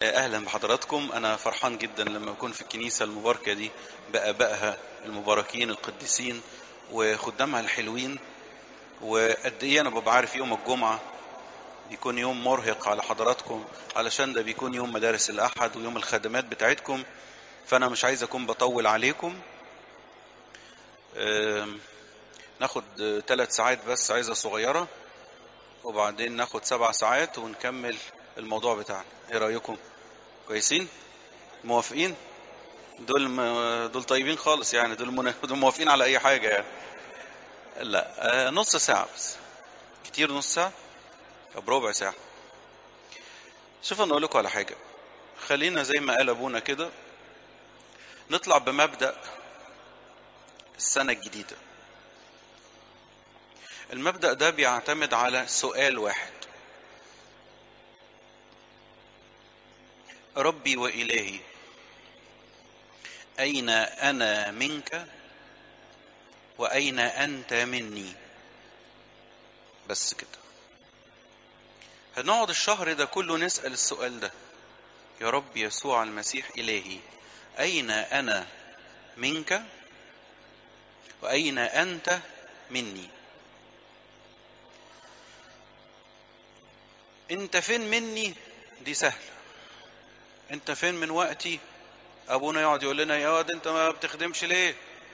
اهلا بحضراتكم انا فرحان جدا لما اكون في الكنيسه المباركه دي بابائها المباركين القديسين وخدامها الحلوين وقد ايه انا ببقى عارف يوم الجمعه بيكون يوم مرهق على حضراتكم علشان ده بيكون يوم مدارس الاحد ويوم الخدمات بتاعتكم فانا مش عايز اكون بطول عليكم أم، ناخد ثلاث ساعات بس عايزه صغيره وبعدين ناخد سبع ساعات ونكمل الموضوع بتاعنا ايه رايكم كويسين موافقين دول م... دول طيبين خالص يعني دول, من... دول موافقين على اي حاجه يعني لا آه نص ساعه بس كتير نص ساعه طب ربع ساعه شوف انا اقول لكم على حاجه خلينا زي ما قال ابونا كده نطلع بمبدا السنه الجديده المبدا ده بيعتمد على سؤال واحد ربي والهي اين انا منك واين انت مني بس كده هنقعد الشهر ده كله نسال السؤال ده يا رب يسوع المسيح الهي اين انا منك واين انت مني انت فين مني دي سهله انت فين من وقتي ابونا يقعد يقول لنا يا واد انت ما بتخدمش ليه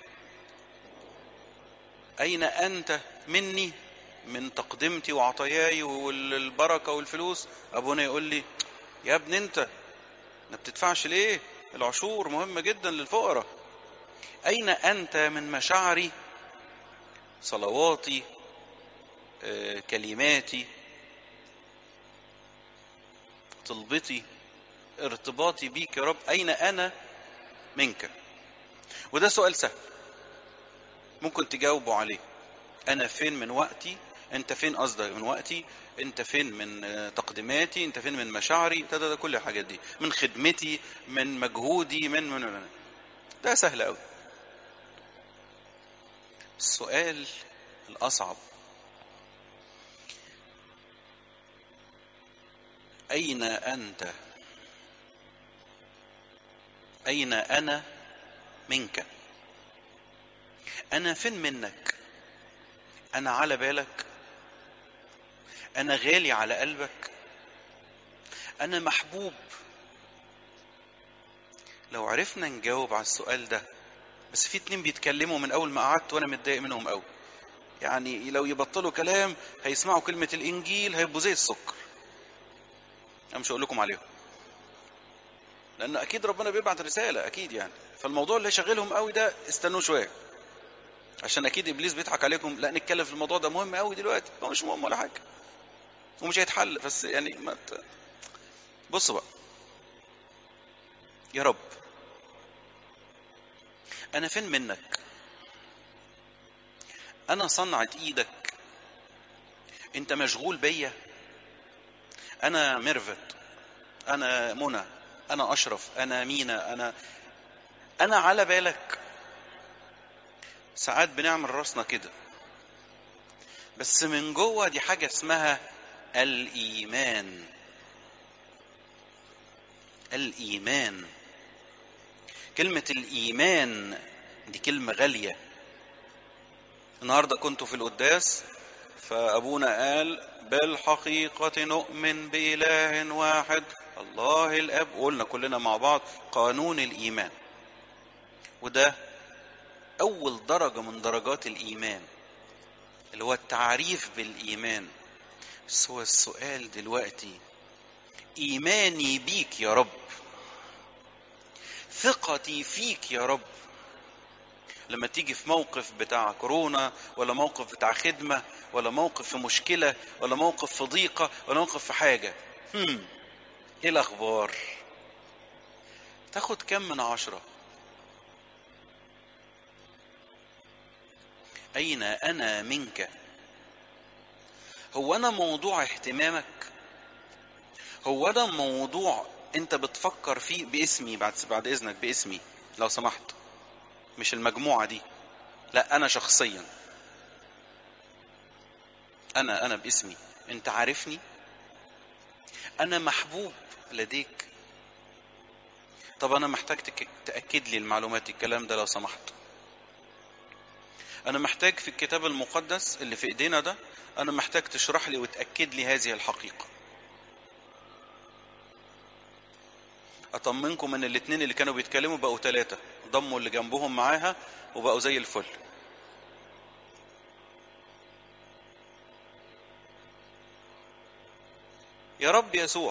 اين انت مني من تقدمتي وعطاياي والبركه والفلوس ابونا يقول لي يا ابن انت ما بتدفعش ليه العشور مهمه جدا للفقراء اين انت من مشاعري صلواتي آه، كلماتي طلبتي ارتباطي بيك يا رب أين أنا منك وده سؤال سهل ممكن تجاوبوا عليه أنا فين من وقتي أنت فين قصدك من وقتي أنت فين من آه، تقديماتي أنت فين من مشاعري ده, ده, ده كل الحاجات دي من خدمتي من مجهودي من من, من. ده سهل قوي السؤال الأصعب أين أنت أين أنا منك أنا فين منك أنا على بالك أنا غالي على قلبك أنا محبوب لو عرفنا نجاوب على السؤال ده بس في اتنين بيتكلموا من أول ما قعدت وأنا متضايق منهم أوي يعني لو يبطلوا كلام هيسمعوا كلمة الإنجيل هيبقوا زي السكر أنا مش هقول لكم عليهم لان اكيد ربنا بيبعت رساله اكيد يعني فالموضوع اللي شاغلهم قوي ده استنوا شويه عشان اكيد ابليس بيضحك عليكم لا نتكلم في الموضوع ده مهم قوي دلوقتي هو مش مهم ولا حاجه ومش هيتحل بس يعني ما ت... بص بقى يا رب انا فين منك انا صنعة ايدك انت مشغول بيا انا ميرفت انا منى انا اشرف انا مينا انا انا على بالك ساعات بنعمل راسنا كده بس من جوه دي حاجه اسمها الايمان الايمان كلمه الايمان دي كلمه غاليه النهارده كنت في القداس فابونا قال بالحقيقه نؤمن باله واحد الله الاب وقلنا كلنا مع بعض قانون الايمان وده اول درجه من درجات الايمان اللي هو التعريف بالايمان بس هو السؤال دلوقتي ايماني بيك يا رب ثقتي فيك يا رب لما تيجي في موقف بتاع كورونا ولا موقف بتاع خدمة ولا موقف في مشكلة ولا موقف في ضيقة ولا موقف في حاجة هم. ايه الاخبار تاخد كم من عشرة اين انا منك هو انا موضوع اهتمامك هو انا موضوع انت بتفكر فيه باسمي بعد بعد اذنك باسمي لو سمحت مش المجموعة دي لا انا شخصيا انا انا باسمي انت عارفني انا محبوب لديك طب انا محتاج تك- تاكد لي المعلومات الكلام ده لو سمحت انا محتاج في الكتاب المقدس اللي في ايدينا ده انا محتاج تشرح لي وتاكد لي هذه الحقيقه اطمنكم ان الاتنين اللي كانوا بيتكلموا بقوا ثلاثة ضموا اللي جنبهم معاها وبقوا زي الفل يا رب يسوع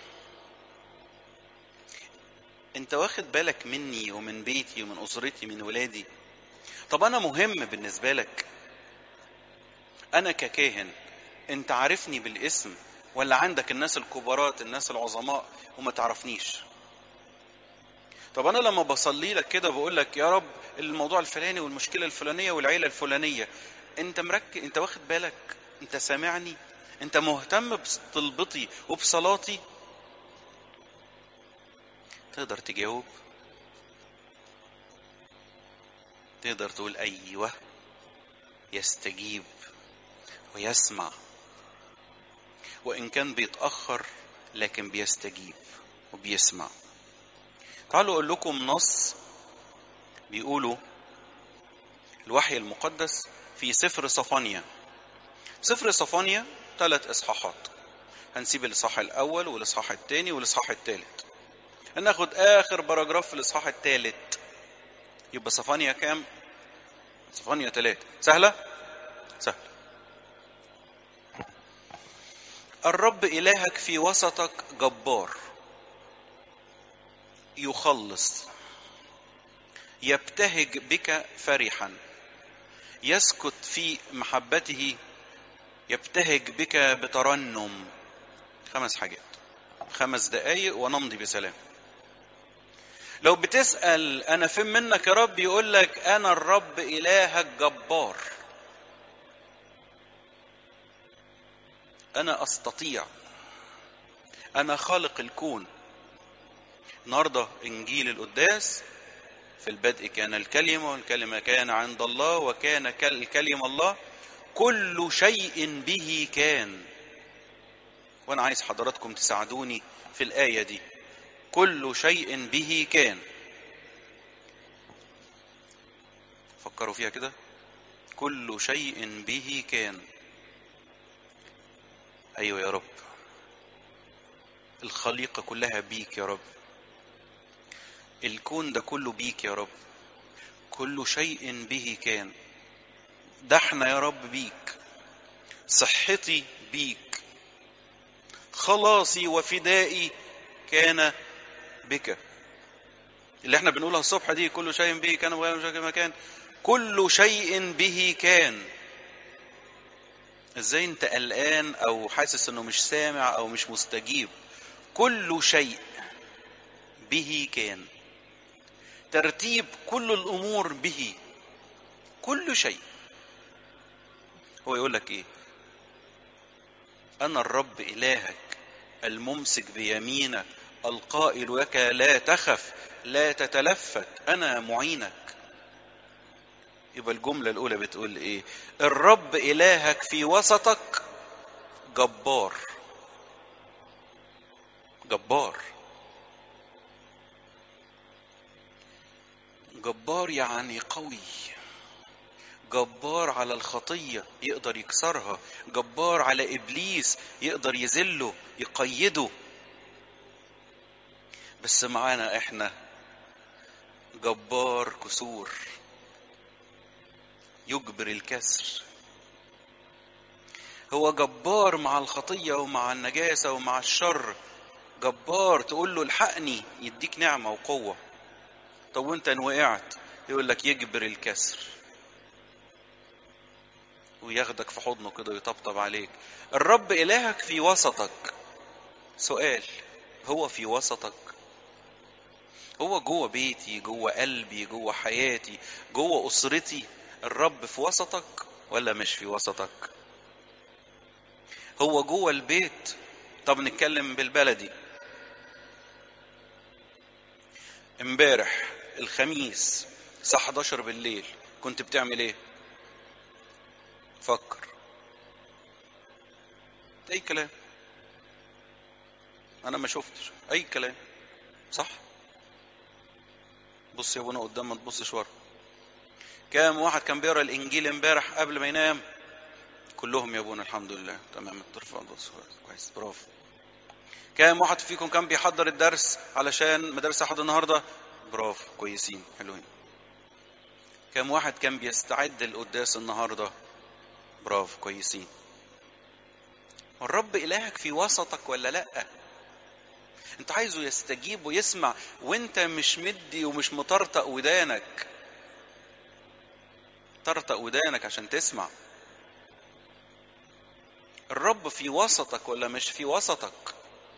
انت واخد بالك مني ومن بيتي ومن اسرتي من ولادي طب انا مهم بالنسبة لك انا ككاهن انت عارفني بالاسم ولا عندك الناس الكبارات الناس العظماء وما تعرفنيش طب انا لما بصلي لك كده بقول لك يا رب الموضوع الفلاني والمشكله الفلانيه والعيله الفلانيه انت مركز انت واخد بالك انت سامعني انت مهتم بطلبتي وبصلاتي تقدر تجاوب تقدر تقول ايوه يستجيب ويسمع وان كان بيتاخر لكن بيستجيب وبيسمع تعالوا اقول لكم نص بيقولوا الوحي المقدس في سفر صفانيا سفر صفانيا ثلاث اصحاحات هنسيب الاصحاح الاول والاصحاح الثاني والاصحاح الثالث هناخد اخر باراجراف في الاصحاح الثالث يبقى صفانيا كام صفانيا ثلاثة سهلة سهلة الرب إلهك في وسطك جبار يخلص يبتهج بك فرحا يسكت في محبته يبتهج بك بترنم خمس حاجات خمس دقايق ونمضي بسلام لو بتسأل أنا فين منك يا رب يقول لك أنا الرب إلهك جبار أنا أستطيع أنا خالق الكون النهارده انجيل القداس في البدء كان الكلمه والكلمه كان عند الله وكان الكلمه الله كل شيء به كان وانا عايز حضراتكم تساعدوني في الايه دي كل شيء به كان فكروا فيها كده كل شيء به كان ايوه يا رب الخليقه كلها بيك يا رب الكون ده كله بيك يا رب كل شيء به كان ده احنا يا رب بيك صحتي بيك خلاصي وفدائي كان بك اللي احنا بنقولها الصبح دي كل شيء به كان وغير شيء كما كان كل شيء به كان ازاي انت قلقان او حاسس انه مش سامع او مش مستجيب كل شيء به كان ترتيب كل الامور به كل شيء هو يقول لك ايه انا الرب الهك الممسك بيمينك القائل لك لا تخف لا تتلفت انا معينك يبقى الجمله الاولى بتقول ايه الرب الهك في وسطك جبار جبار جبار يعني قوي جبار على الخطية يقدر يكسرها جبار على إبليس يقدر يذله يقيده بس معانا إحنا جبار كسور يجبر الكسر هو جبار مع الخطية ومع النجاسة ومع الشر جبار تقول له الحقني يديك نعمة وقوة طب وانت ان وقعت يقول لك يجبر الكسر وياخدك في حضنه كده ويطبطب عليك الرب إلهك في وسطك سؤال هو في وسطك هو جوه بيتي جوه قلبي جوه حياتي جوه أسرتي الرب في وسطك ولا مش في وسطك هو جوه البيت طب نتكلم بالبلدي امبارح الخميس الساعة 11 بالليل كنت بتعمل ايه؟ فكر اي كلام انا ما شفتش اي كلام صح بص يا ابونا قدام ما تبصش ورا كام واحد كان بيقرا الانجيل امبارح قبل ما ينام كلهم يا ابونا الحمد لله تمام الترفع كويس برافو كام واحد فيكم كان بيحضر الدرس علشان مدارس احد النهارده برافو كويسين حلوين كام واحد كان بيستعد للقداس النهارده برافو كويسين الرب إلهك في وسطك ولا لأ؟ أنت عايزه يستجيب ويسمع وأنت مش مدي ومش مطرطق ودانك. طرطق ودانك عشان تسمع. الرب في وسطك ولا مش في وسطك؟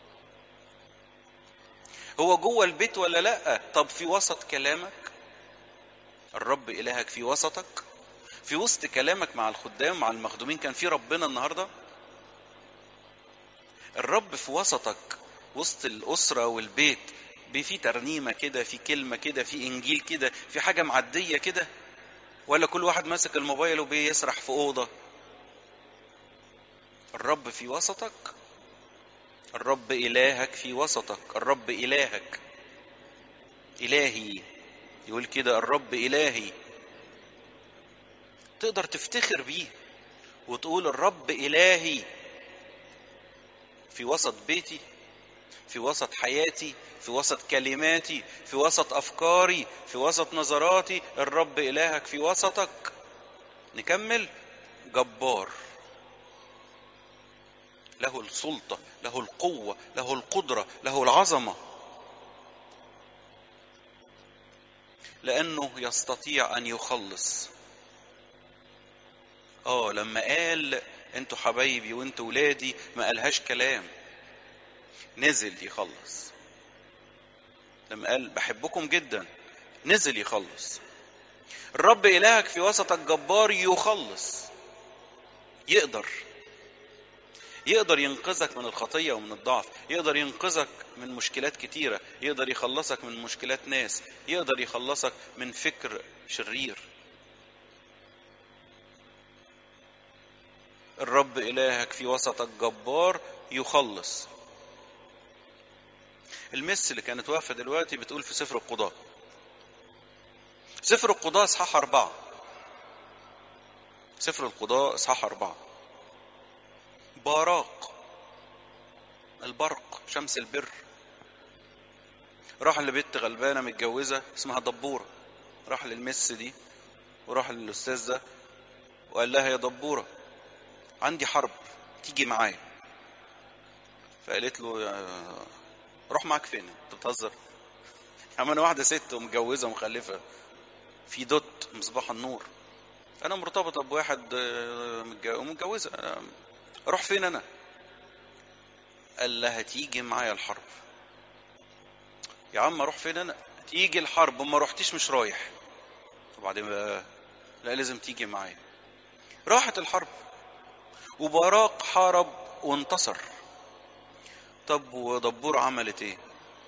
هو جوه البيت ولا لأ؟ طب في وسط كلامك؟ الرب إلهك في وسطك؟ في وسط كلامك مع الخدام مع المخدومين كان في ربنا النهارده؟ الرب في وسطك وسط الأسرة والبيت في ترنيمة كده في كلمة كده في إنجيل كده في حاجة معدية كده ولا كل واحد ماسك الموبايل وبيسرح في أوضة الرب في وسطك الرب إلهك في وسطك الرب إلهك إلهي يقول كده الرب إلهي تقدر تفتخر بيه وتقول الرب إلهي في وسط بيتي في وسط حياتي في وسط كلماتي في وسط افكاري في وسط نظراتي الرب الهك في وسطك نكمل جبار له السلطه له القوه له القدره له العظمه لانه يستطيع ان يخلص اه لما قال انتوا حبايبي وانتوا ولادي ما قالهاش كلام نزل يخلص لما قال بحبكم جدا نزل يخلص الرب إلهك في وسطك جبار يخلص يقدر يقدر ينقذك من الخطية ومن الضعف يقدر ينقذك من مشكلات كتيرة يقدر يخلصك من مشكلات ناس يقدر يخلصك من فكر شرير الرب إلهك في وسطك جبار يخلص المس اللي كانت واقفة دلوقتي بتقول في سفر القضاء سفر القضاء اصحاح أربعة سفر القضاء اصحاح أربعة باراق البرق شمس البر راح لبنت غلبانة متجوزة اسمها دبورة راح للمس دي وراح للأستاذ ده وقال لها يا دبورة عندي حرب تيجي معايا فقالت له يا- روح معاك فين انت بتهزر يا عم انا واحده ست ومتجوزه ومخلفه في دوت مصباح النور انا مرتبطه بواحد آه، متج- ومتجوزه أنا اروح فين انا قال لها تيجي معايا الحرب يا عم اروح فين انا تيجي الحرب وما رحتيش مش رايح وبعدين بقى لا لازم تيجي معايا راحت الحرب وبراق حارب وانتصر طب ودبور عملت ايه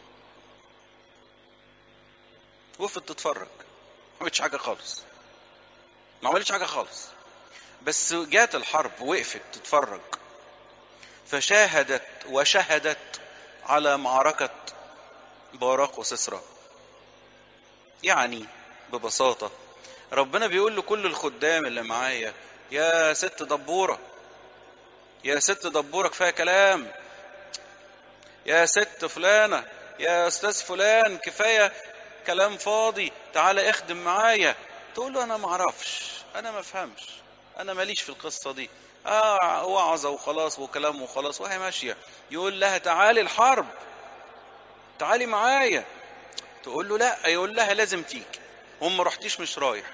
وقفت تتفرج ما عملتش حاجه خالص ما عملتش حاجه خالص بس جات الحرب وقفت تتفرج فشاهدت وشهدت على معركة باراق وسسرى يعني ببساطة ربنا بيقول لكل الخدام اللي معايا يا ست دبورة يا ست دبورة كفاية كلام يا ست فلانة يا أستاذ فلان كفاية كلام فاضي تعالى اخدم معايا تقول له أنا معرفش أنا ما فهمش أنا ماليش في القصة دي آه وعظة وخلاص وكلام وخلاص وهي ماشية يقول لها تعالي الحرب تعالي معايا تقول له لا يقول لها لازم تيجي هم ما رحتيش مش رايح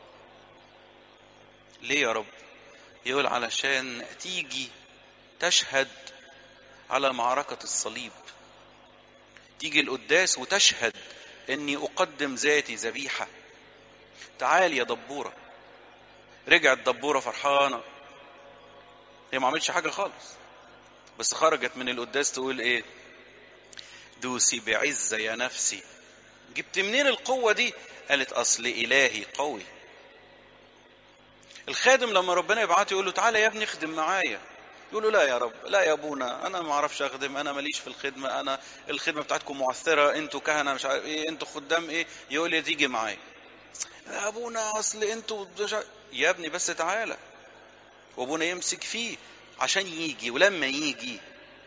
ليه يا رب يقول علشان تيجي تشهد على معركة الصليب تيجي القداس وتشهد اني اقدم ذاتي ذبيحة تعال يا دبورة رجعت دبورة فرحانة هي ما عملتش حاجة خالص بس خرجت من القداس تقول ايه دوسي بعزة يا نفسي جبت منين القوة دي قالت اصل الهي قوي الخادم لما ربنا يبعته يقول له تعالى يا ابني اخدم معايا يقولوا لا يا رب لا يا ابونا انا ما اعرفش اخدم انا ماليش في الخدمه انا الخدمه بتاعتكم معثره انتوا كهنه مش عارف ايه انتوا خدام ايه يقول لي تيجي معايا يا ابونا اصل انتوا مش عارف- يا ابني بس تعالى وابونا يمسك فيه عشان يجي ولما يجي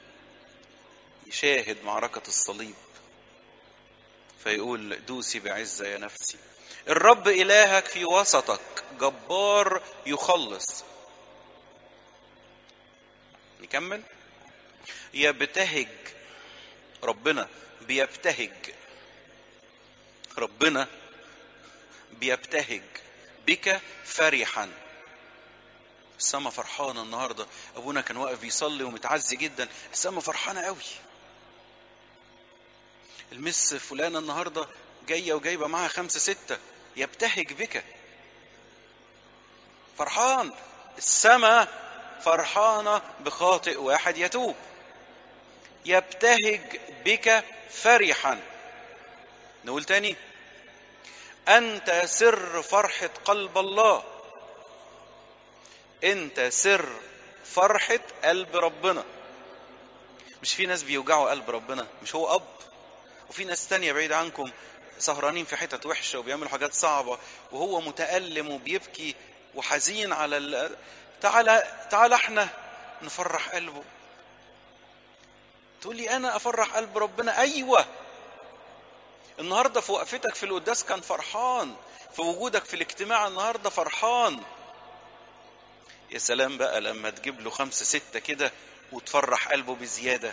يشاهد معركه الصليب فيقول دوسي بعزه يا نفسي الرب الهك في وسطك جبار يخلص نكمل يبتهج ربنا بيبتهج ربنا بيبتهج بك فرحا السما فرحانة النهاردة أبونا كان واقف بيصلي ومتعزي جدا السما فرحانة قوي المس فلانة النهاردة جاية وجايبة معاها خمسة ستة يبتهج بك فرحان السما فرحانة بخاطئ واحد يتوب يبتهج بك فرحا نقول تاني أنت سر فرحة قلب الله أنت سر فرحة قلب ربنا مش في ناس بيوجعوا قلب ربنا مش هو أب وفي ناس تانية بعيد عنكم سهرانين في حتت وحشة وبيعملوا حاجات صعبة وهو متألم وبيبكي وحزين على ال... تعالى تعالى احنا نفرح قلبه تقول لي انا افرح قلب ربنا ايوه النهارده في وقفتك في القداس كان فرحان في وجودك في الاجتماع النهارده فرحان يا سلام بقى لما تجيب له خمسة ستة كده وتفرح قلبه بزيادة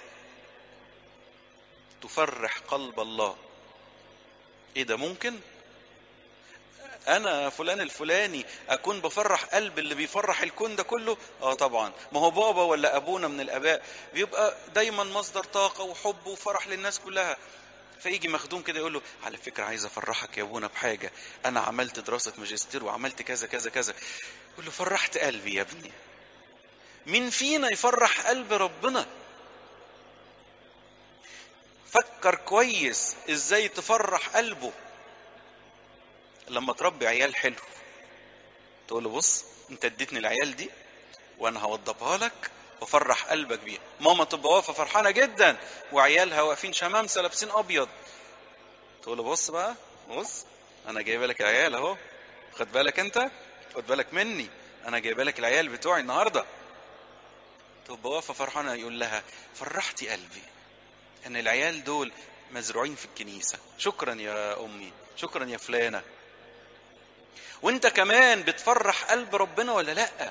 تفرح قلب الله ايه ده ممكن انا فلان الفلاني اكون بفرح قلب اللي بيفرح الكون ده كله اه طبعا ما هو بابا ولا ابونا من الاباء بيبقى دايما مصدر طاقه وحب وفرح للناس كلها فيجي مخدوم كده يقول له على فكره عايز افرحك يا ابونا بحاجه انا عملت دراسه ماجستير وعملت كذا كذا كذا يقول له فرحت قلبي يا ابني مين فينا يفرح قلب ربنا فكر كويس ازاي تفرح قلبه لما تربي عيال حلو تقول له بص انت اديتني العيال دي وانا هوضبها لك وافرح قلبك بيها ماما تبقى واقفه فرحانه جدا وعيالها واقفين شمامسه لابسين ابيض تقول له بص بقى بص انا جايبه لك العيال اهو خد بالك انت خد بالك مني انا جايبه لك العيال بتوعي النهارده تبقى واقفه فرحانه يقول لها فرحتي قلبي ان العيال دول مزروعين في الكنيسه شكرا يا امي شكرا يا فلانه وانت كمان بتفرح قلب ربنا ولا لا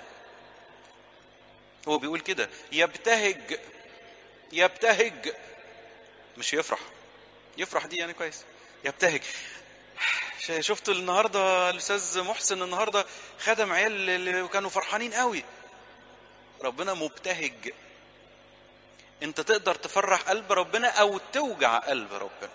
هو بيقول كده يبتهج يبتهج مش يفرح يفرح دي يعني كويس يبتهج شفتوا النهارده الاستاذ محسن النهارده خدم عيال اللي كانوا فرحانين قوي ربنا مبتهج انت تقدر تفرح قلب ربنا او توجع قلب ربنا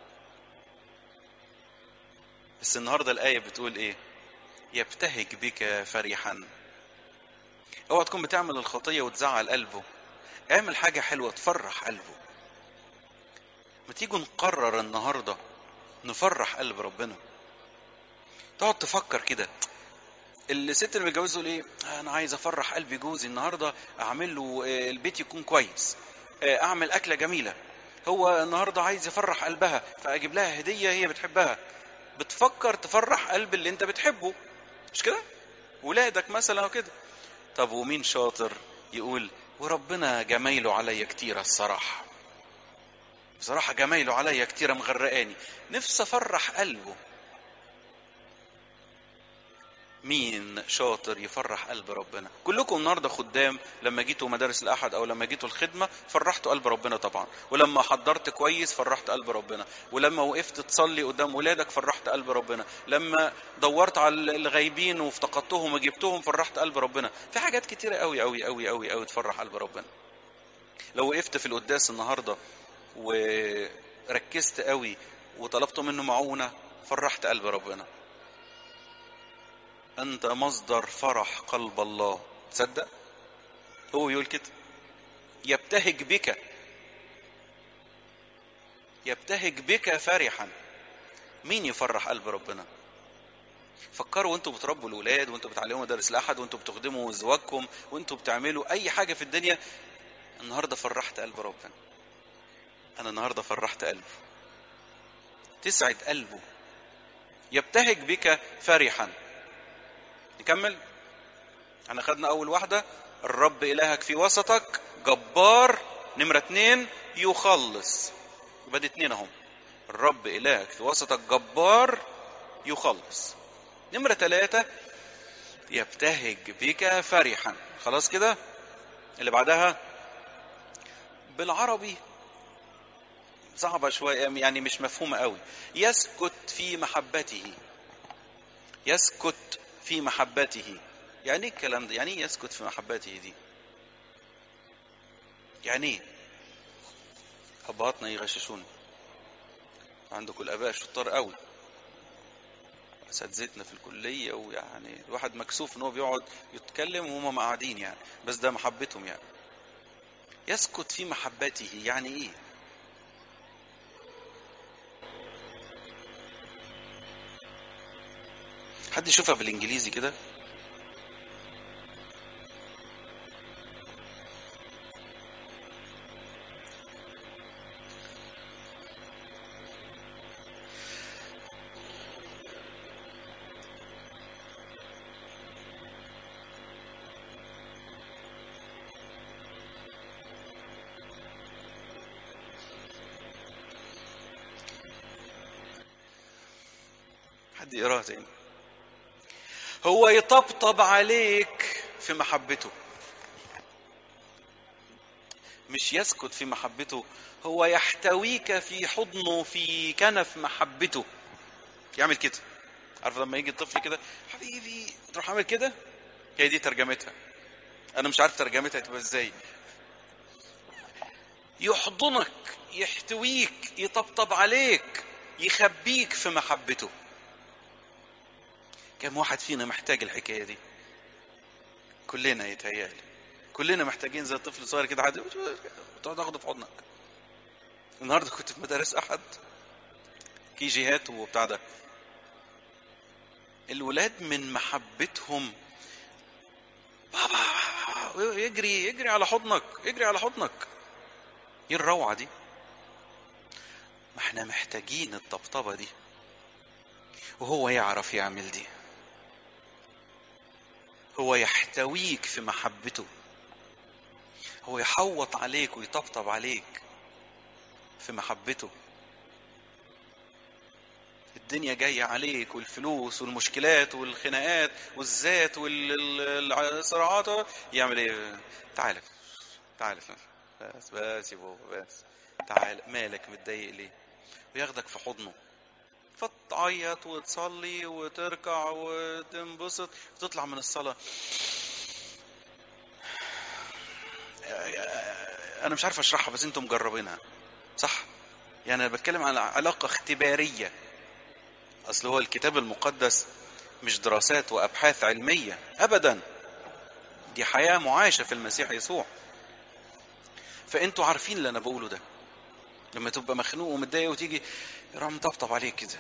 بس النهارده الايه بتقول ايه يبتهج بك فرحا اوعى تكون بتعمل الخطيه وتزعل قلبه اعمل حاجه حلوه تفرح قلبه ما تيجوا نقرر النهارده نفرح قلب ربنا تقعد تفكر كده الست اللي متجوزه ليه انا عايز افرح قلبي جوزي النهارده اعمل له البيت يكون كويس اعمل اكله جميله هو النهارده عايز يفرح قلبها فاجيب لها هديه هي بتحبها بتفكر تفرح قلب اللي انت بتحبه مش كده ولادك مثلا وكده طب ومين شاطر يقول وربنا جمايله عليا كتيرة الصراحة بصراحة جمايله عليا كتيرة مغرقاني نفسي افرح قلبه مين شاطر يفرح قلب ربنا كلكم النهارده خدام لما جيتوا مدارس الاحد او لما جيتوا الخدمه فرحتوا قلب ربنا طبعا ولما حضرت كويس فرحت قلب ربنا ولما وقفت تصلي قدام ولادك فرحت قلب ربنا لما دورت على الغايبين وافتقدتهم وجبتهم فرحت قلب ربنا في حاجات كتيره قوي قوي قوي قوي قوي تفرح قلب ربنا لو وقفت في القداس النهارده وركزت قوي وطلبت منه معونه فرحت قلب ربنا أنت مصدر فرح قلب الله تصدق هو يقول كده يبتهج بك يبتهج بك فرحا مين يفرح قلب ربنا فكروا وانتوا بتربوا الاولاد وانتوا بتعلموا مدارس الاحد وانتوا بتخدموا زواجكم وانتوا بتعملوا اي حاجه في الدنيا النهارده فرحت قلب ربنا انا النهارده فرحت قلبه تسعد قلبه يبتهج بك فرحا نكمل احنا خدنا اول واحده الرب الهك في وسطك جبار نمره اتنين يخلص يبقى دي اتنين اهم الرب الهك في وسطك جبار يخلص نمرة ثلاثة يبتهج بك فرحا خلاص كده اللي بعدها بالعربي صعبة شوية يعني مش مفهومة قوي يسكت في محبته يسكت في محبته يعني ايه الكلام ده يعني ايه يسكت في محبته دي يعني ايه ابهاتنا يغششونا عندكم الاباء شطار قوي اساتذتنا في الكليه ويعني الواحد مكسوف ان هو بيقعد يتكلم وهم قاعدين يعني بس ده محبتهم يعني يسكت في محبته يعني ايه حد يشوفها بالانجليزي كده حد يقراها تاني هو يطبطب عليك في محبته مش يسكت في محبته هو يحتويك في حضنه في كنف محبته يعمل كده عارف لما يجي الطفل كده حبيبي تروح عامل كده هي دي ترجمتها انا مش عارف ترجمتها تبقى ازاي يحضنك يحتويك يطبطب عليك يخبيك في محبته كم واحد فينا محتاج الحكايه دي كلنا يتهيألي كلنا محتاجين زي الطفل الصغير كده عادي تقعد تاخده في حضنك النهارده كنت في مدارس احد كي جيهات وبتاع ده الولاد من محبتهم بابا يجري يجري على حضنك يجري على حضنك ايه الروعه دي ما احنا محتاجين الطبطبه دي وهو يعرف يعمل دي هو يحتويك في محبته هو يحوط عليك ويطبطب عليك في محبته الدنيا جاية عليك والفلوس والمشكلات والخناقات والذات والصراعات يعمل ايه تعال تعال بس بس يا بابا بس تعال مالك متضايق ليه وياخدك في حضنه فتعيط وتصلي وتركع وتنبسط وتطلع من الصلاة أنا مش عارف أشرحها بس أنتم مجربينها صح؟ يعني أنا بتكلم عن علاقة اختبارية أصل هو الكتاب المقدس مش دراسات وأبحاث علمية أبدا دي حياة معاشة في المسيح يسوع فأنتوا عارفين اللي أنا بقوله ده لما تبقى مخنوق ومتضايق وتيجي يروح مطبطب عليك كده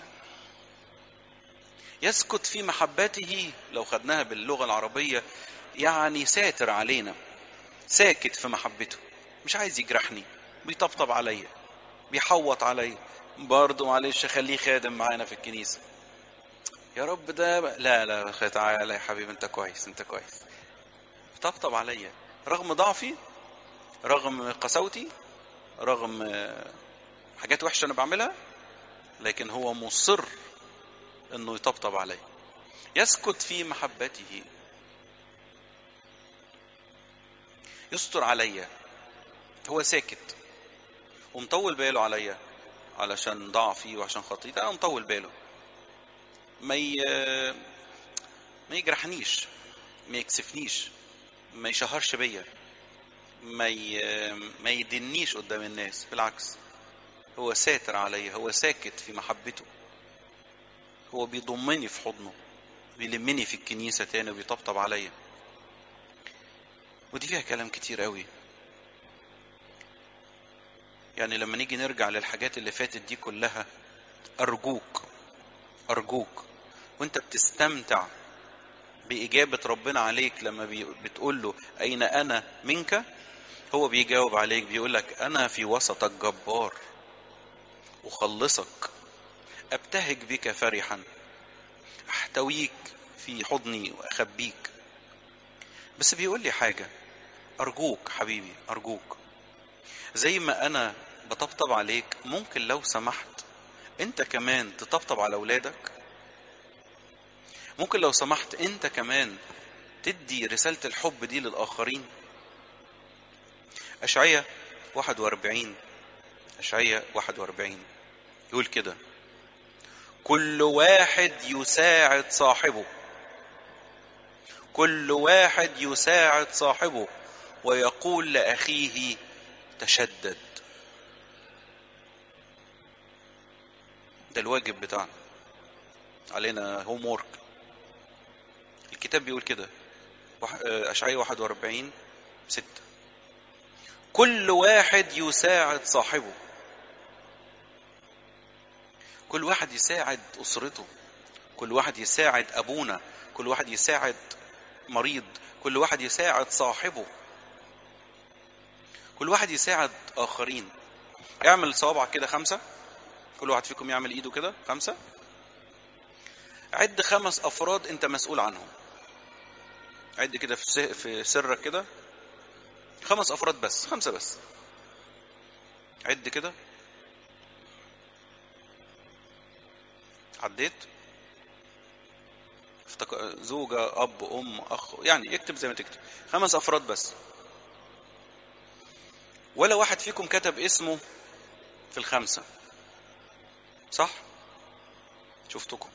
يسكت في محبته لو خدناها باللغة العربية يعني ساتر علينا ساكت في محبته مش عايز يجرحني بيطبطب عليا بيحوط عليا برضه معلش خليه خادم معانا في الكنيسة يا رب ده ب... لا لا تعالى يا حبيبي انت كويس انت كويس بيطبطب عليا رغم ضعفي رغم قساوتي رغم حاجات وحشة أنا بعملها لكن هو مصر إنه يطبطب علي يسكت في محبته يستر عليا هو ساكت ومطول باله عليا علشان ضعفي وعشان خطيتي انا مطول باله ما ي... ما يجرحنيش ما يكسفنيش ما يشهرش بيا ما ي... ما يدنيش قدام الناس بالعكس هو ساتر عليا هو ساكت في محبته هو بيضمني في حضنه بيلمني في الكنيسة تاني وبيطبطب عليا ودي فيها كلام كتير قوي يعني لما نيجي نرجع للحاجات اللي فاتت دي كلها أرجوك أرجوك وانت بتستمتع بإجابة ربنا عليك لما بي- بتقول له أين أنا منك هو بيجاوب عليك بيقول لك أنا في وسطك جبار أخلصك أبتهج بك فرحا أحتويك في حضني وأخبيك بس بيقول لي حاجة أرجوك حبيبي أرجوك زي ما أنا بطبطب عليك ممكن لو سمحت أنت كمان تطبطب على أولادك ممكن لو سمحت أنت كمان تدي رسالة الحب دي للآخرين أشعية 41 أشعية 41 يقول كده كل واحد يساعد صاحبه كل واحد يساعد صاحبه ويقول لأخيه تشدد ده الواجب بتاعنا علينا هوم وورك الكتاب بيقول كده وح- آه، أشعية 41 6 كل واحد يساعد صاحبه كل واحد يساعد أسرته كل واحد يساعد أبونا كل واحد يساعد مريض كل واحد يساعد صاحبه كل واحد يساعد آخرين اعمل صوابعك كده خمسة كل واحد فيكم يعمل ايده كده خمسة عد خمس أفراد أنت مسؤول عنهم عد كده في س- في سرك كده خمس أفراد بس خمسة بس عد كده عديت افتك... زوجة أب أم أخ يعني اكتب زي ما تكتب خمس أفراد بس ولا واحد فيكم كتب اسمه في الخمسة صح شفتكم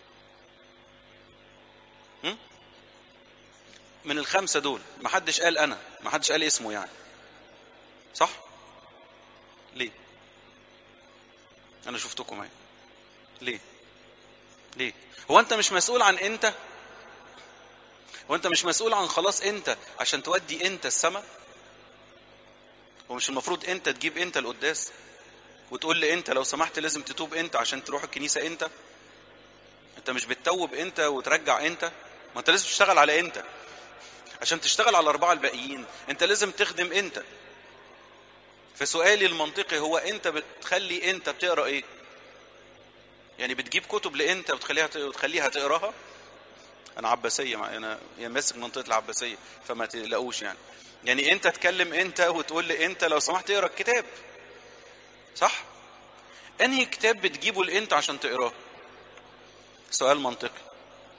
هم؟ من الخمسة دول ما حدش قال أنا ما حدش قال اسمه يعني صح ليه أنا شفتكم اهي ليه ليه هو أنت مش مسؤول عن أنت هو أنت مش مسؤول عن خلاص أنت عشان تودي أنت السماء هو مش المفروض أنت تجيب أنت القداس وتقول لي أنت لو سمحت لازم تتوب أنت عشان تروح الكنيسة أنت أنت مش بتتوب أنت وترجع أنت ما أنت لازم تشتغل على أنت عشان تشتغل على الأربعة الباقيين أنت لازم تخدم أنت فسؤالي المنطقي هو أنت بتخلي أنت بتقرأ إيه يعني بتجيب كتب لأنت وتخليها وتخليها تقراها انا عباسيه مع انا يعني ماسك منطقه العباسيه فما تقلقوش يعني يعني انت تكلم انت وتقول لي انت لو سمحت اقرا الكتاب صح انهي كتاب بتجيبه لانت عشان تقراه سؤال منطقي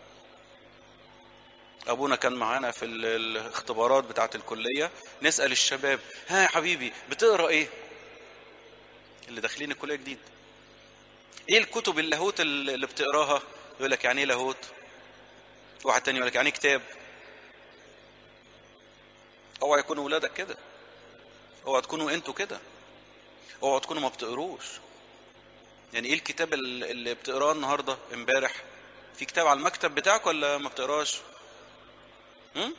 ابونا كان معانا في ال- الاختبارات بتاعه الكليه نسال الشباب ها يا حبيبي بتقرا ايه اللي داخلين الكليه جديد ايه الكتب اللاهوت اللي بتقراها يقول لك يعني ايه لاهوت واحد تاني يقول لك يعني كتاب اوعى يكونوا ولادك كده اوعى تكونوا انتوا كده اوعى تكونوا ما بتقروش يعني ايه الكتاب ال- اللي بتقراه النهارده امبارح في كتاب على المكتب بتاعك ولا ما بتقراش هم؟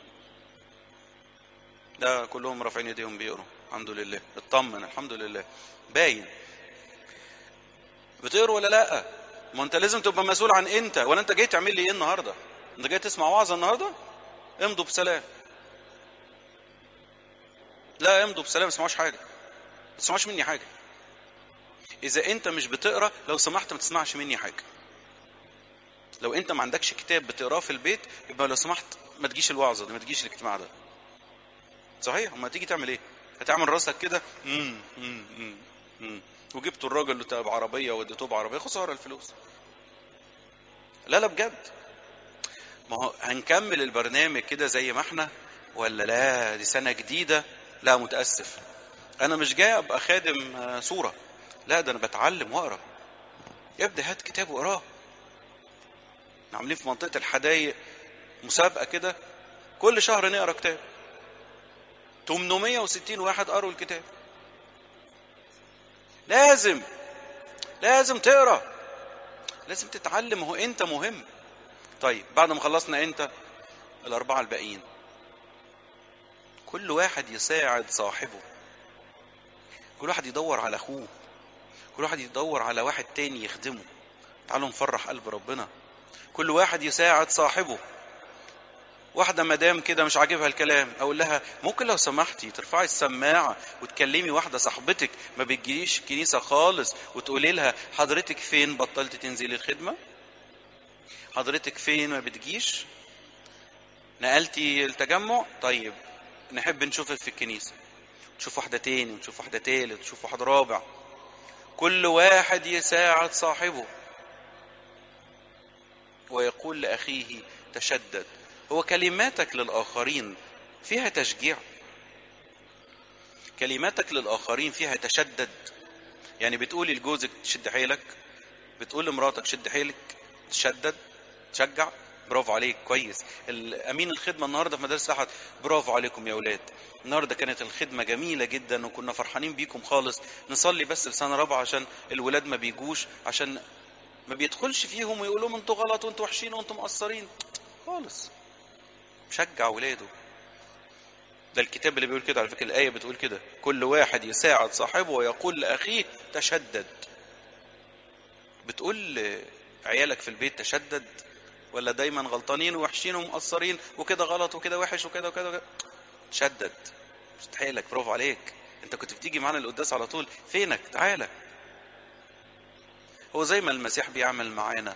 لا كلهم رافعين ايديهم بيقروا الحمد لله اطمن الحمد لله باين بتقروا ولا لا ما انت لازم تبقى مسؤول عن انت ولا انت جاي تعمل لي ايه النهارده انت جاي تسمع وعظه النهارده امضوا بسلام لا امضوا بسلام ما تسمعوش حاجه ما تسمعوش مني حاجه اذا انت مش بتقرا لو سمحت ما تسمعش مني حاجه لو انت ما عندكش كتاب بتقراه في البيت يبقى لو سمحت ما تجيش الوعظه دي ما تجيش الاجتماع ده صحيح اما تيجي تعمل ايه هتعمل راسك كده مم، مم، مم، مم. وجبتوا الراجل اللي بتاع بعربيه واديتوه بعربيه خساره الفلوس لا لا بجد ما هو هنكمل البرنامج كده زي ما احنا ولا لا دي سنه جديده لا متاسف انا مش جاي ابقى خادم آه، صوره لا ده انا بتعلم واقرا يا ابني هات كتاب واقراه احنا عاملين في منطقه الحدايق مسابقه كده كل شهر نقرا كتاب 860 واحد قروا الكتاب لازم لازم تقرا لازم تتعلم هو انت مهم طيب بعد ما خلصنا انت الاربعه الباقيين كل واحد يساعد صاحبه كل واحد يدور على اخوه كل واحد يدور على واحد تاني يخدمه تعالوا نفرح قلب ربنا كل واحد يساعد صاحبه واحدة مدام كده مش عاجبها الكلام أقول لها ممكن لو سمحتي ترفعي السماعة وتكلمي واحدة صاحبتك ما بتجيش الكنيسة خالص وتقولي لها حضرتك فين بطلت تنزلي الخدمة حضرتك فين ما بتجيش نقلتي التجمع طيب نحب نشوفك في الكنيسة نشوف واحدة تاني ونشوف واحدة تالت ونشوف واحد رابع كل واحد يساعد صاحبه ويقول لأخيه تشدد هو كلماتك للآخرين فيها تشجيع كلماتك للآخرين فيها تشدد يعني بتقولي لجوزك تشد حيلك بتقول لمراتك شد حيلك تشدد تشجع برافو عليك كويس امين الخدمه النهارده في مدارس الاحد برافو عليكم يا اولاد النهارده كانت الخدمه جميله جدا وكنا فرحانين بيكم خالص نصلي بس لسنه رابعه عشان الولاد ما بيجوش عشان ما بيدخلش فيهم ويقول لهم انتوا غلط وانتوا وحشين وانتوا مقصرين خالص شجع ولاده ده الكتاب اللي بيقول كده على فكره الايه بتقول كده كل واحد يساعد صاحبه ويقول لاخيه تشدد بتقول عيالك في البيت تشدد ولا دايما غلطانين ووحشين ومقصرين وكده غلط وكده وحش وكده وكده, وكده. تشدد حيلك برافو عليك انت كنت بتيجي معانا القداس على طول فينك تعالى هو زي ما المسيح بيعمل معانا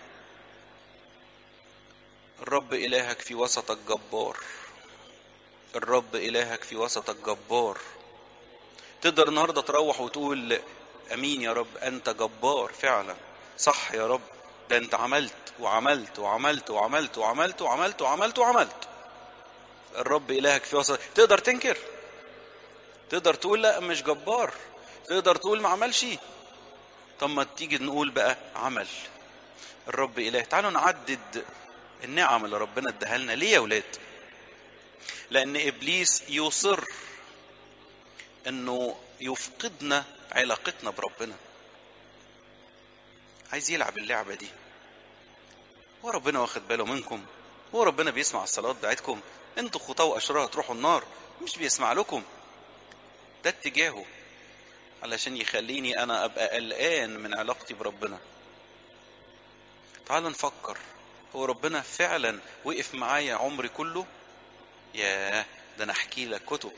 الرب إلهك في وسطك جبار الرب إلهك في وسطك جبار تقدر النهارده تروح وتقول امين يا رب انت جبار فعلا صح يا رب ده انت عملت وعملت وعملت وعملت وعملت وعملت وعملت وعملت الرب الهك في وسط تقدر تنكر تقدر تقول لا مش جبار تقدر تقول ما عملش طب ما تيجي نقول بقى عمل الرب اله تعالوا نعدد النعم اللي ربنا اداها لنا ليه يا ولاد لان ابليس يصر انه يفقدنا علاقتنا بربنا عايز يلعب اللعبه دي هو ربنا واخد باله منكم هو ربنا بيسمع الصلاه بتاعتكم انتوا خطاه واشرار هتروحوا النار مش بيسمع لكم ده اتجاهه علشان يخليني انا ابقى قلقان من علاقتي بربنا تعال نفكر هو ربنا فعلا وقف معايا عمري كله ياه ده انا احكي لك كتب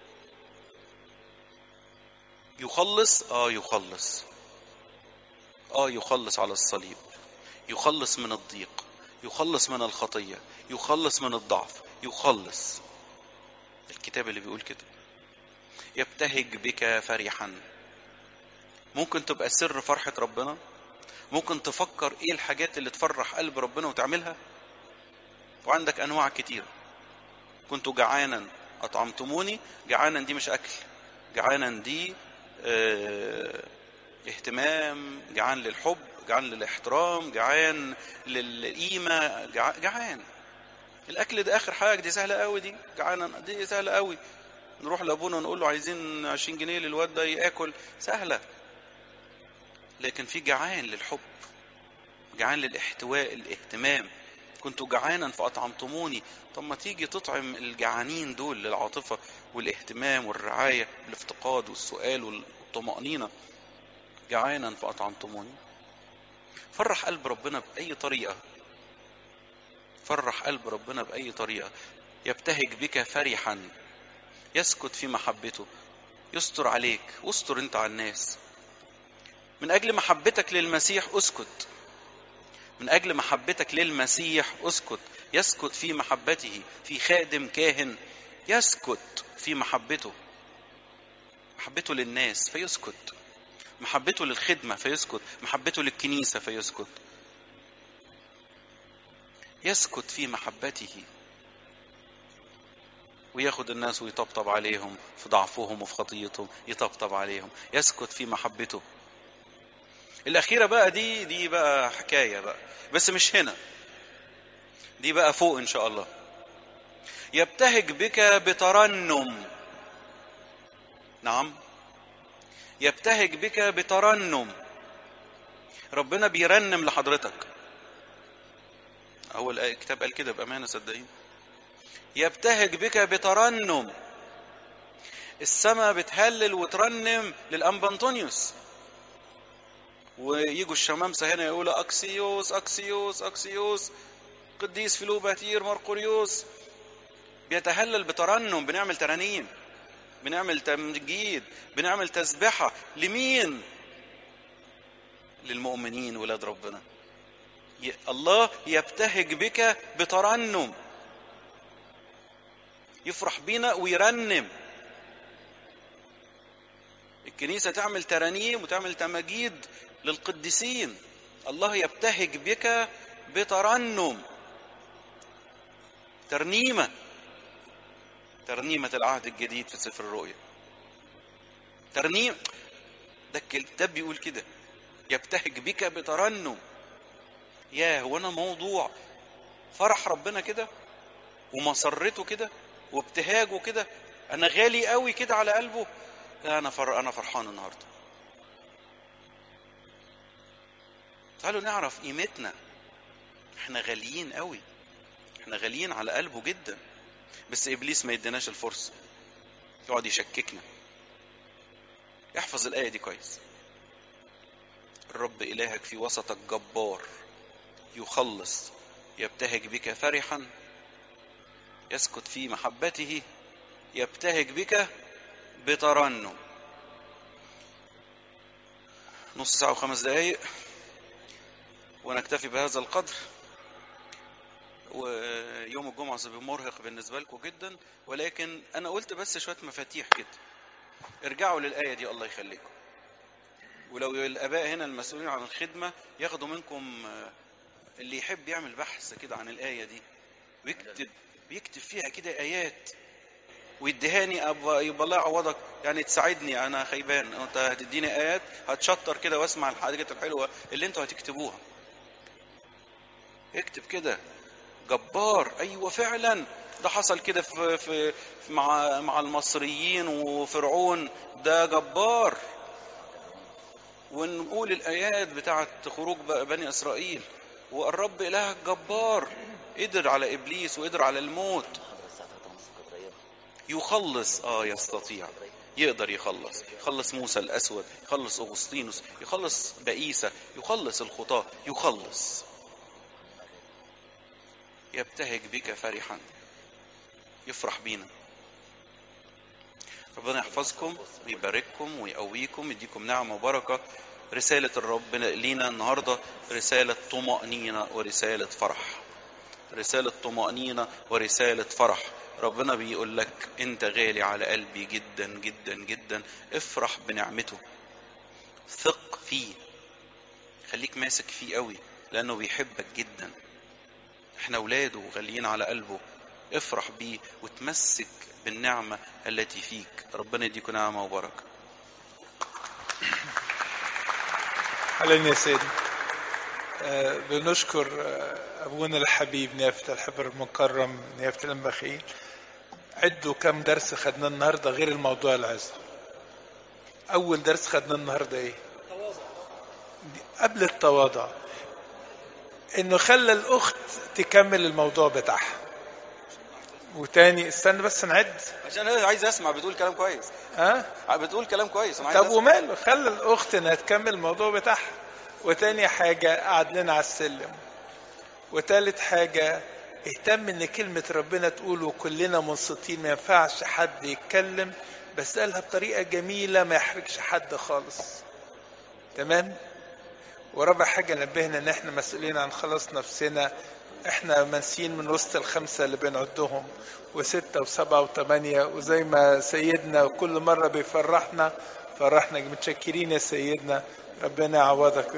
يخلص اه يخلص اه يخلص على الصليب يخلص من الضيق يخلص من الخطيه يخلص من الضعف يخلص الكتاب اللي بيقول كده يبتهج بك فرحا ممكن تبقى سر فرحة ربنا ممكن تفكر ايه الحاجات اللي تفرح قلب ربنا وتعملها وعندك انواع كتير كنت جعانا اطعمتموني جعانا دي مش اكل جعانا دي اه اهتمام جعان للحب جعان للاحترام جعان للقيمة جعان الاكل ده اخر حاجة دي سهلة قوي دي جعان دي سهلة قوي نروح لابونا ونقول له عايزين 20 جنيه للواد ده ياكل سهلة لكن في جعان للحب جعان للاحتواء الاهتمام كنت جعانا فأطعمتموني طب ما تيجي تطعم الجعانين دول للعاطفة والاهتمام والرعاية الافتقاد والسؤال والطمأنينة جعانا فأطعمتموني فرح قلب ربنا بأي طريقة فرح قلب ربنا بأي طريقة يبتهج بك فرحا يسكت في محبته يستر عليك واستر انت على الناس من اجل محبتك للمسيح اسكت من اجل محبتك للمسيح اسكت يسكت في محبته في خادم كاهن يسكت في محبته محبته للناس فيسكت محبته للخدمة فيسكت محبته للكنيسة فيسكت يسكت في محبته وياخد الناس ويطبطب عليهم في ضعفهم وفي خطيتهم يطبطب عليهم يسكت في محبته الأخيرة بقى دي دي بقى حكاية بقى بس مش هنا دي بقى فوق إن شاء الله يبتهج بك بترنم نعم يبتهج بك بترنم ربنا بيرنم لحضرتك أول الكتاب قال كده بأمانة صدقين يبتهج بك بترنم السماء بتهلل وترنم للأنبا أنطونيوس ويجوا الشمامسة هنا يقولوا أكسيوس أكسيوس أكسيوس قديس فيلوباتير مرقوريوس بيتهلل بترنم بنعمل ترانيم بنعمل تمجيد بنعمل تسبحة لمين للمؤمنين ولاد ربنا ي- الله يبتهج بك بترنم يفرح بينا ويرنم الكنيسة تعمل ترانيم وتعمل تماجيد للقديسين الله يبتهج بك بترنم ترنيمة ترنيمة العهد الجديد في سفر الرؤيا ترنيم ده الكتاب بيقول كده يبتهج بك بترنم يا هو انا موضوع فرح ربنا كده ومسرته كده وابتهاجه كده انا غالي قوي كده على قلبه لا انا فر... انا فرحان النهارده تعالوا نعرف قيمتنا احنا غاليين قوي احنا غاليين على قلبه جدا بس ابليس ما يديناش الفرصه يقعد يشككنا احفظ الايه دي كويس الرب الهك في وسطك جبار يخلص يبتهج بك فرحا يسكت في محبته يبتهج بك بترنم نص ساعة وخمس دقايق ونكتفي بهذا القدر ويوم الجمعة سيبقى مرهق بالنسبة لكم جدا ولكن أنا قلت بس شوية مفاتيح كده ارجعوا للآية دي الله يخليكم ولو الآباء هنا المسؤولين عن الخدمة ياخدوا منكم آه، اللي يحب يعمل بحث كده عن الآية دي ويكتب بيكتب فيها كده آيات ويديهاني أبقى يبقى الله يعوضك يعني تساعدني أنا خيبان أنت هتديني آيات هتشطر كده واسمع الحاجات الحلوة اللي أنتوا هتكتبوها اكتب كده جبار ايوه فعلا ده حصل كده في, في في- مع مع المصريين وفرعون ده جبار ونقول الايات بتاعت خروج ب- بني اسرائيل والرب الهك جبار قدر على ابليس وقدر على الموت يخلص اه يستطيع يقدر يخلص يخلص موسى الاسود يخلص اغسطينوس يخلص بئيسة يخلص الخطاة يخلص يبتهج بك فرحا يفرح بينا ربنا يحفظكم ويبارككم ويقويكم يديكم نعمة وبركة رسالة الرب لينا النهاردة رسالة طمأنينة ورسالة فرح رسالة طمأنينة ورسالة فرح ربنا بيقول لك انت غالي على قلبي جدا جدا جدا افرح بنعمته ثق فيه خليك ماسك فيه قوي لانه بيحبك جدا احنا اولاده غاليين على قلبه افرح بيه وتمسك بالنعمة التي فيك ربنا يديكم نعمة وبركة أهلا يا سيدي آه، بنشكر آه، أبونا الحبيب نيافة الحبر المكرم نيافة الأنبخيل عدوا كم درس خدناه النهاردة غير الموضوع العظة أول درس خدناه النهاردة إيه قبل التواضع إنه خلى الأخت تكمل الموضوع بتاعها وتاني استنى بس نعد عشان انا عايز اسمع بتقول كلام كويس ها بتقول كلام كويس انا عايز طب أسمع. وماله خلى الاخت انها تكمل الموضوع بتاعها وتاني حاجة قعد لنا على السلم وتالت حاجة اهتم ان كلمة ربنا تقول وكلنا منصتين ما ينفعش حد يتكلم بس قالها بطريقة جميلة ما يحرجش حد خالص تمام ورابع حاجة نبهنا ان احنا مسؤولين عن خلاص نفسنا احنا منسيين من وسط الخمسة اللي بنعدهم وستة وسبعة وثمانية وزي ما سيدنا كل مرة بيفرحنا فرحنا متشكرين يا سيدنا ربنا يعوضك